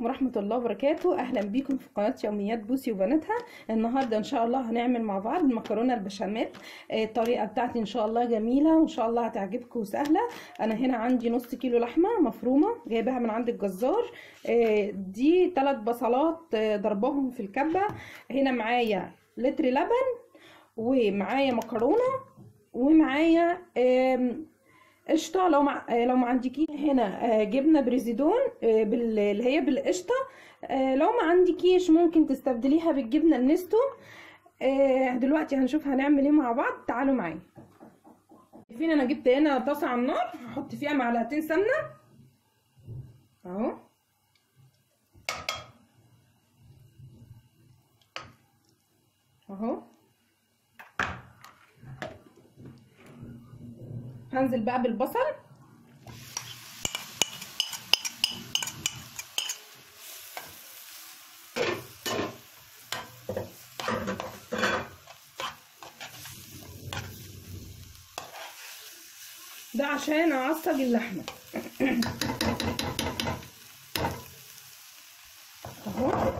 عليكم ورحمة الله وبركاته أهلا بيكم في قناة يوميات بوسي وبناتها النهاردة إن شاء الله هنعمل مع بعض المكرونة البشاميل آه، الطريقة بتاعتي إن شاء الله جميلة وإن شاء الله هتعجبكم وسهلة أنا هنا عندي نص كيلو لحمة مفرومة جايباها من عند الجزار آه، دي ثلاث بصلات آه، ضربهم في الكبة هنا معايا لتر لبن ومعايا مكرونة ومعايا آم، قشطه لو مع... آه، لو ما عندكيش هنا آه، جبنه بريزيدون آه، بال... اللي هي بالقشطه آه، لو ما عندكيش ممكن تستبدليها بالجبنه النستو آه، دلوقتي هنشوف هنعمل ايه مع بعض تعالوا معايا شايفين انا جبت هنا طاسه على النار هحط فيها معلقتين سمنه اهو اهو هنزل بقى بالبصل ده عشان اعصج اللحمه اهو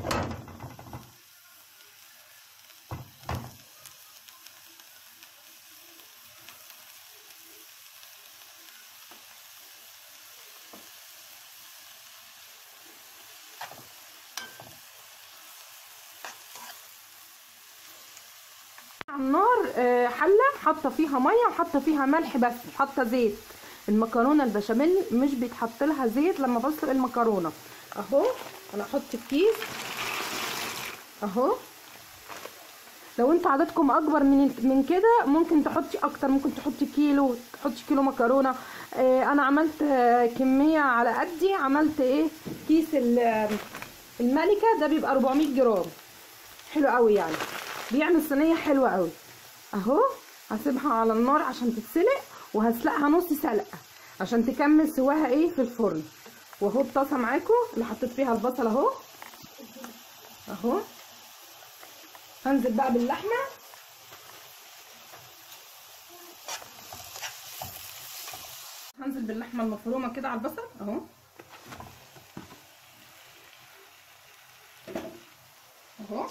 على النار آه، حله حاطه فيها ميه وحاطه فيها ملح بس مش حاطه زيت المكرونه البشاميل مش بيتحط لها زيت لما بسلق المكرونه اهو انا احط الكيس اهو لو انتوا عددكم اكبر من من كده ممكن تحطي اكتر ممكن تحطي كيلو تحطي كيلو مكرونه آه، انا عملت آه، كميه على قدي عملت ايه كيس ال- الملكه ده بيبقى 400 جرام حلو قوي يعني بيعمل صينيه حلوه قوي اهو هسيبها على النار عشان تتسلق وهسلقها نص سلقه عشان تكمل سواها ايه في الفرن واهو الطاسه معاكم اللي حطيت فيها البصل اهو اهو هنزل بقى باللحمه هنزل باللحمه المفرومه كده على البصل اهو اهو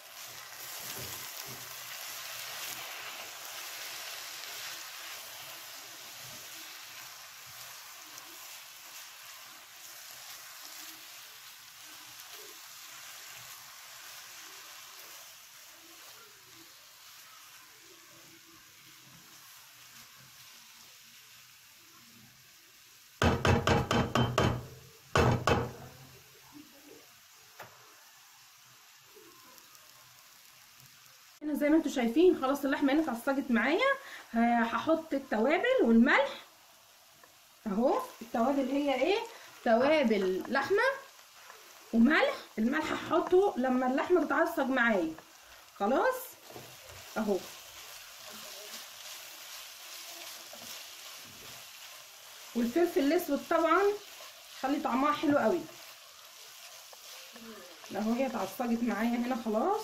هنا زي ما انتم شايفين خلاص اللحمه هنا اتعصجت معايا ه- هحط التوابل والملح اهو التوابل هي ايه توابل لحمه وملح الملح هحطه لما اللحمه تتعصج معايا خلاص اهو والفلفل الاسود طبعا خلي طعمها حلو قوي اهو هي اتعصجت معايا هنا خلاص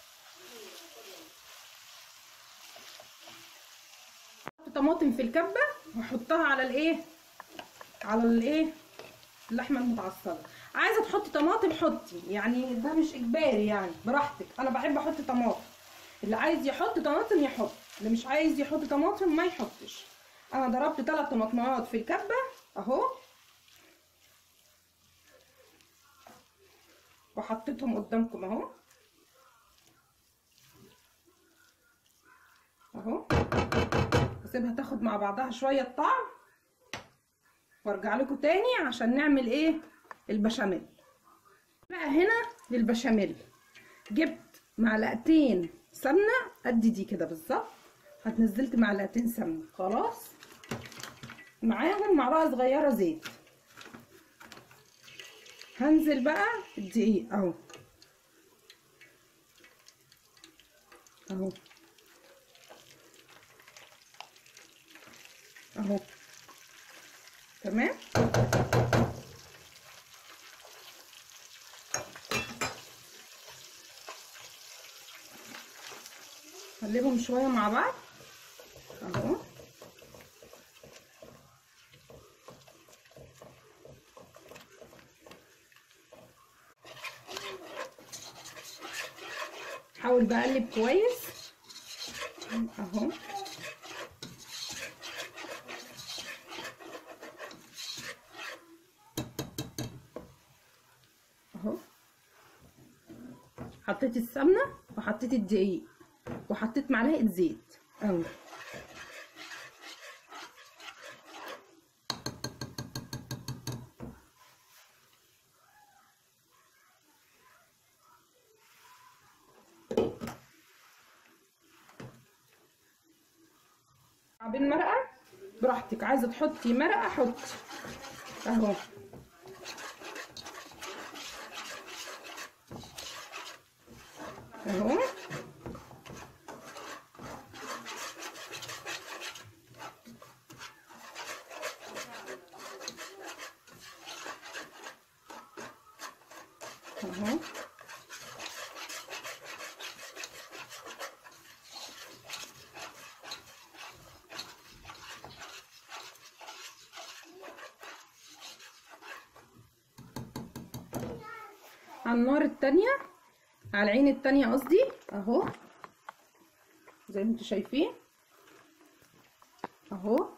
احط طماطم في الكبه واحطها على الايه على الايه اللحمه المتعصجه عايزه تحطي طماطم حطي يعني ده مش اجباري يعني براحتك انا بحب احط طماطم اللي عايز يحط طماطم يحط اللي مش عايز يحط طماطم ما يحطش انا ضربت ثلاث طماطمات في الكبه اهو وحطيتهم قدامكم اهو اهو اسيبها تاخد مع بعضها شويه طعم وارجع لكم تاني عشان نعمل ايه البشاميل بقى هنا للبشاميل جبت معلقتين سمنه قد دي كده بالظبط هتنزلت معلقتين سمنه خلاص معاهم معلقه صغيره زيت هنزل بقى الدقيق اهو اهو اهو تمام قلبهم شويه مع بعض اهو احاول بقلب كويس اهو اهو حطيت السمنه وحطيت الدقيق وحطيت معلقه زيت اهو عاملين مرقه براحتك عايزه تحطي مرقه حطي اهو اهو اهو على النار التانية على العين التانية قصدي اهو زي ما انتوا شايفين اهو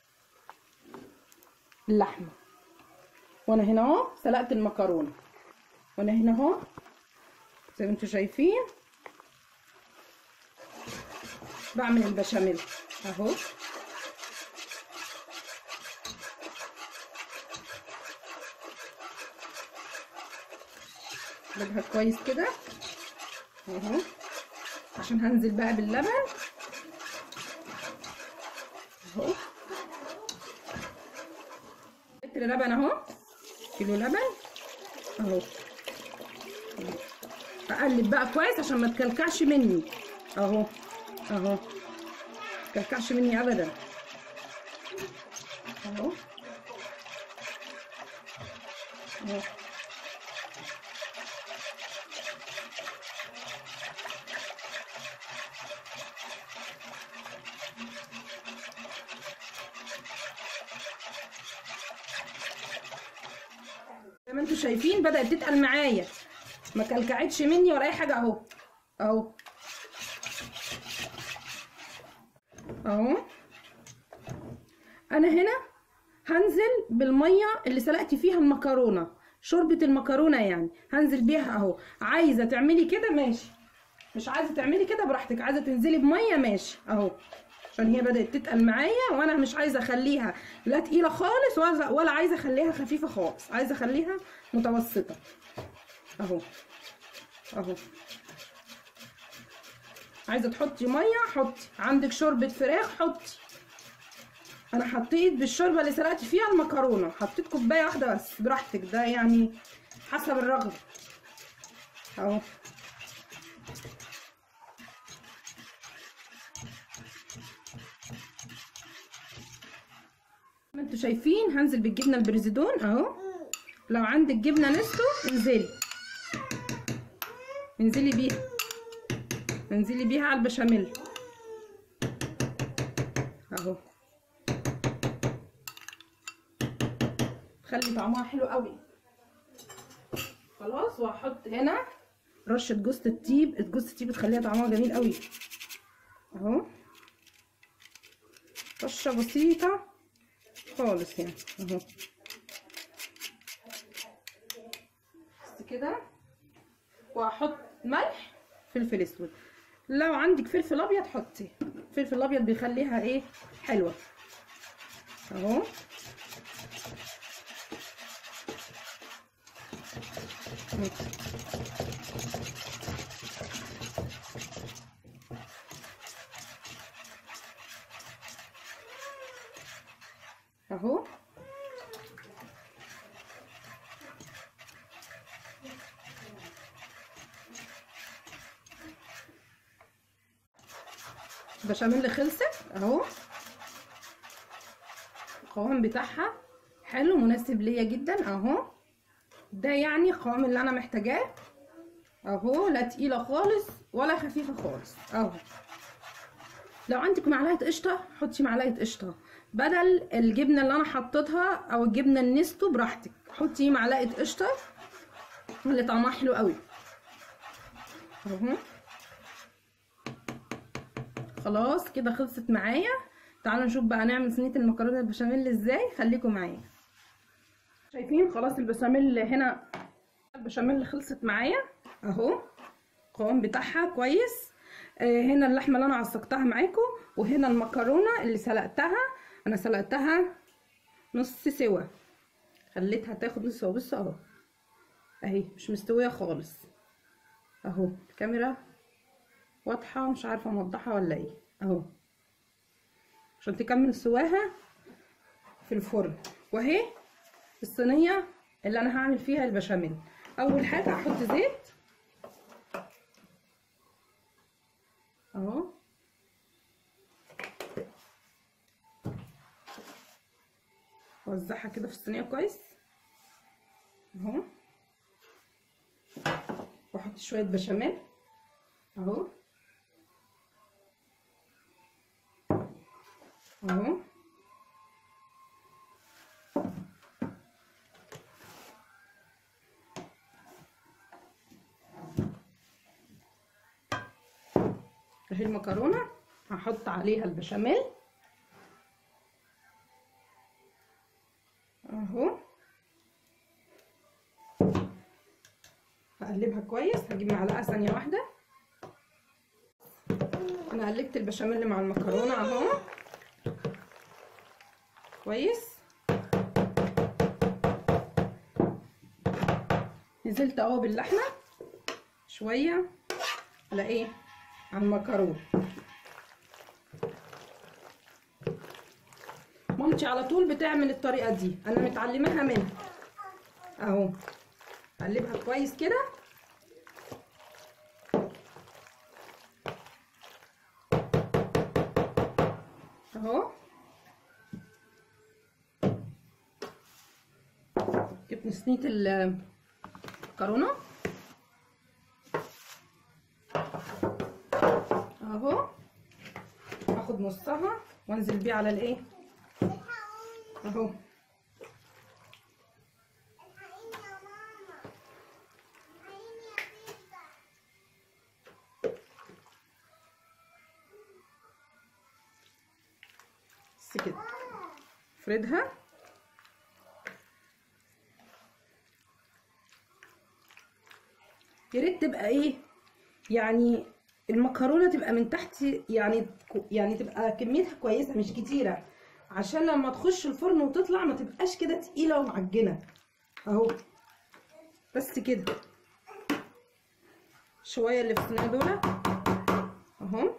اللحمة وانا هنا اهو سلقت المكرونة وانا هنا اهو زي ما انتوا شايفين بعمل البشاميل اهو اقلبها كويس كده اهو عشان هنزل بقى باللبن اهو لتر لبن اهو كيلو لبن اهو اقلب بقى كويس عشان ما تكلكعش مني اهو اهو تكلكعش مني ابدا اهو اهو زي ما انتوا شايفين بدأت تتقل معايا ما كلكعتش مني ولا اي حاجه اهو اهو اهو انا هنا هنزل بالميه اللي سلقت فيها المكرونه شوربه المكرونه يعني هنزل بيها اهو عايزه تعملي كده ماشي مش عايزه تعملي كده براحتك عايزه تنزلي بميه ماشي اهو عشان هي بدات تتقل معايا وانا مش عايزه اخليها لا تقيله خالص ولا ولا عايزه اخليها خفيفه خالص عايزه اخليها متوسطه اهو اهو عايزه تحطي ميه حطي عندك شوربه فراخ حطي انا حطيت بالشوربه اللي سلقت فيها المكرونه حطيت كوبايه واحده بس براحتك ده يعني حسب الرغبه اهو ما انتوا شايفين هنزل بالجبنه البريزيدون اهو لو عندك جبنه نستو انزلي انزلي بيها انزلي بيها على البشاميل اهو خلي طعمها حلو قوي خلاص وهحط هنا رشه جوز الطيب جوز الطيب بتخليها طعمها جميل قوي اهو رشه بسيطه خالص يعني اهو بس كده وهحط ملح فلفل اسود لو عندك فلفل ابيض حطي الفلفل الابيض بيخليها ايه حلوه اهو اهو البشاميل خلصت اهو القوام بتاعها حلو مناسب ليا جدا اهو ده يعني القوام اللي انا محتاجاه اهو لا تقيله خالص ولا خفيفه خالص اهو لو عندك معلقه قشطه حطي معلقه قشطه بدل الجبنه اللي انا حطيتها او الجبنه النستو براحتك حطي معلقه قشطه اللي طعمها حلو قوي اهو خلاص كده خلصت معايا تعالوا نشوف بقى نعمل صينيه المكرونه البشاميل ازاي خليكم معايا شايفين خلاص البشاميل هنا البشاميل خلصت معايا اهو القوام بتاعها كويس آه هنا اللحمه اللي انا عصقتها معاكم وهنا المكرونه اللي سلقتها انا سلقتها نص سوا خليتها تاخد نص سوا بصوا اهو اهي مش مستويه خالص اهو الكاميرا واضحه مش عارفه موضحه ولا ايه اهو عشان تكمل سواها في الفرن واهي الصينيه اللي انا هعمل فيها البشاميل اول حاجه احط زيت اهو اوزعها كده في الصينيه كويس اهو واحط شويه بشاميل اهو اهو اهي المكرونه هحط عليها البشاميل اهو هقلبها كويس هجيب معلقه ثانيه واحده انا قلبت البشاميل مع المكرونه اهو كويس نزلت اهو باللحمه شويه على ايه على المكرونه مامتي على طول بتعمل الطريقه دي انا متعلماها منها اهو اقلبها كويس كده اهو جبت صينيه المكرونه اهو هاخد نصها وانزل بيه على الايه اهو بس كده افردها يا ريت تبقى ايه يعني المكرونه تبقى من تحت يعني يعني تبقى كميتها كويسه مش كتيره عشان لما تخش الفرن وتطلع ما تبقاش كده تقيله ومعجنه اهو بس كده شويه اللي في الصينيه دول اهو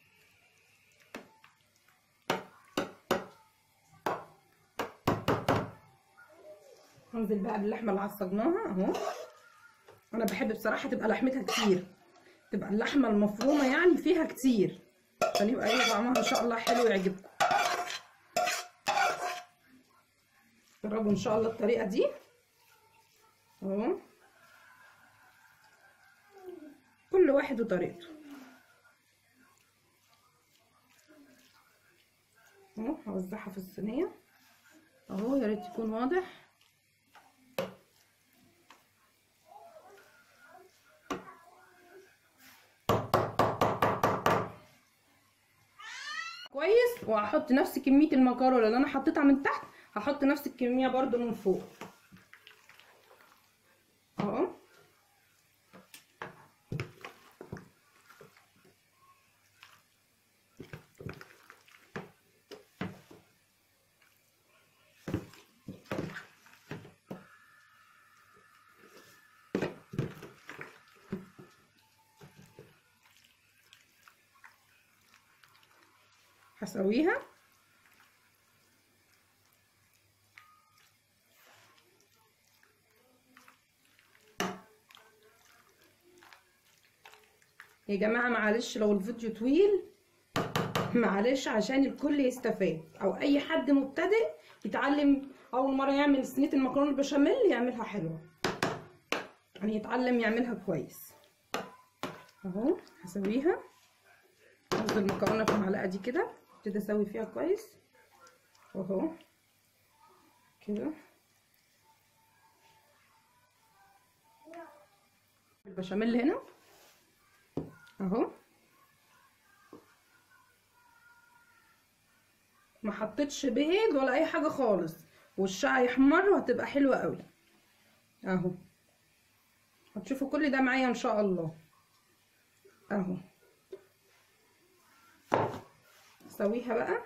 هنزل بقى باللحمه اللي عصجناها اهو انا بحب بصراحه تبقى لحمتها كتير تبقى اللحمه المفرومه يعني فيها كتير عشان يبقى ايه طعمها ان شاء الله حلو يعجبكم جربوا ان شاء الله الطريقه دي اهو كل واحد وطريقته اهو هوزعها في الصينيه اهو يا ريت يكون واضح كويس وهحط نفس كميه المكرونه اللي انا حطيتها من تحت هحط نفس الكميه برضو من فوق اهو هسويها يا جماعة معلش لو الفيديو طويل معلش عشان الكل يستفاد او اي حد مبتدئ يتعلم اول مرة يعمل صينية المكرونة البشاميل يعملها حلوة يعني يتعلم يعملها كويس اهو هسويها هحط المكرونة في المعلقة دي كده ابتدي اسوي فيها كويس اهو كده البشاميل هنا اهو ما حطيتش بيض ولا اي حاجه خالص وشها يحمر وهتبقى حلوه قوي اهو هتشوفوا كل ده معايا ان شاء الله اهو اسويها بقى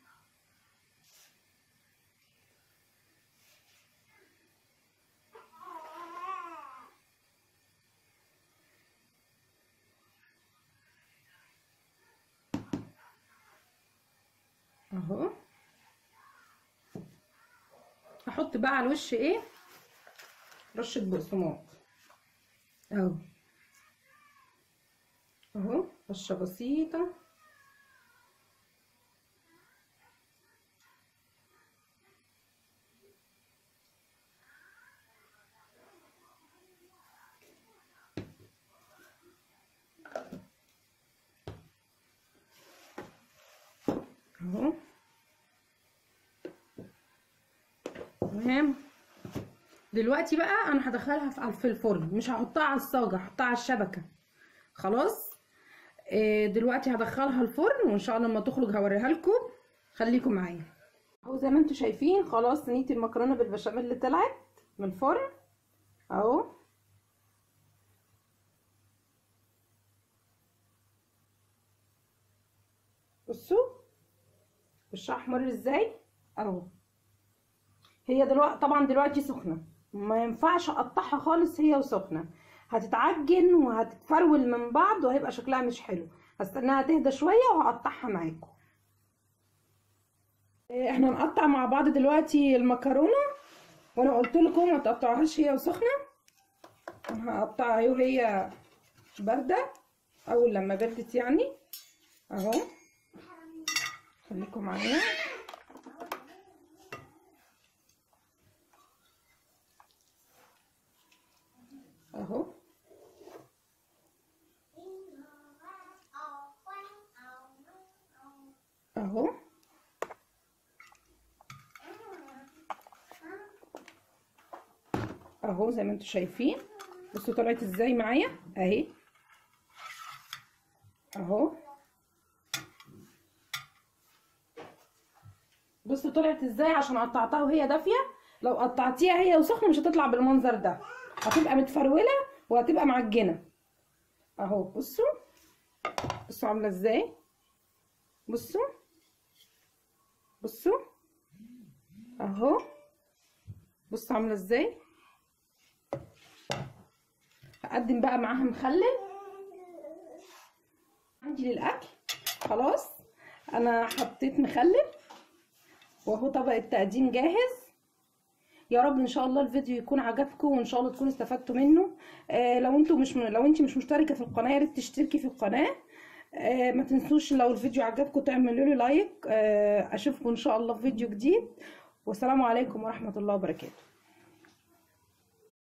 اهو هحط بقى على الوش ايه رشه بقسماط اهو اهو رشه بسيطه اهو تمام دلوقتي بقى انا هدخلها في في الفرن مش هحطها على الصاجه هحطها على الشبكه خلاص آه، دلوقتي هدخلها الفرن وان شاء الله لما تخرج هوريها لكم خليكم معايا اهو زي ما انتم شايفين خلاص صينيه المكرونه بالبشاميل اللي طلعت من الفرن اهو بصوا وشها احمر ازاي اهو هي دلوقتي طبعا دلوقتي سخنه ما ينفعش اقطعها خالص هي وسخنه هتتعجن وهتتفرول من بعض وهيبقى شكلها مش حلو هستناها تهدى شويه وهقطعها معاكم إيه، احنا نقطع مع بعض دلوقتي المكرونه وانا قلت لكم ما تقطعوهاش هي وسخنه هقطعها اهي وهي بارده اول لما بردت يعني اهو خليكم معايا اهو اهو اهو زي ما انتم شايفين بصوا طلعت ازاي معايا اهي اهو بصوا طلعت ازاي عشان قطعتها وهي دافيه لو قطعتيها هي وسخنه مش هتطلع بالمنظر ده هتبقى متفروله وهتبقى معجنه اهو بصوا بصوا عامله ازاي بصوا بصوا اهو بصوا عامله ازاي هقدم بقى معاها مخلل عندي للاكل خلاص انا حطيت مخلل واهو طبق التقديم جاهز يا رب ان شاء الله الفيديو يكون عجبكم وان شاء الله تكونوا استفدتوا منه آه لو انتوا مش لو انت مش مشتركه في القناه يا ريت تشتركي في القناه آه ما تنسوش لو الفيديو عجبكم تعملوا له لايك آه اشوفكم ان شاء الله في فيديو جديد والسلام عليكم ورحمه الله وبركاته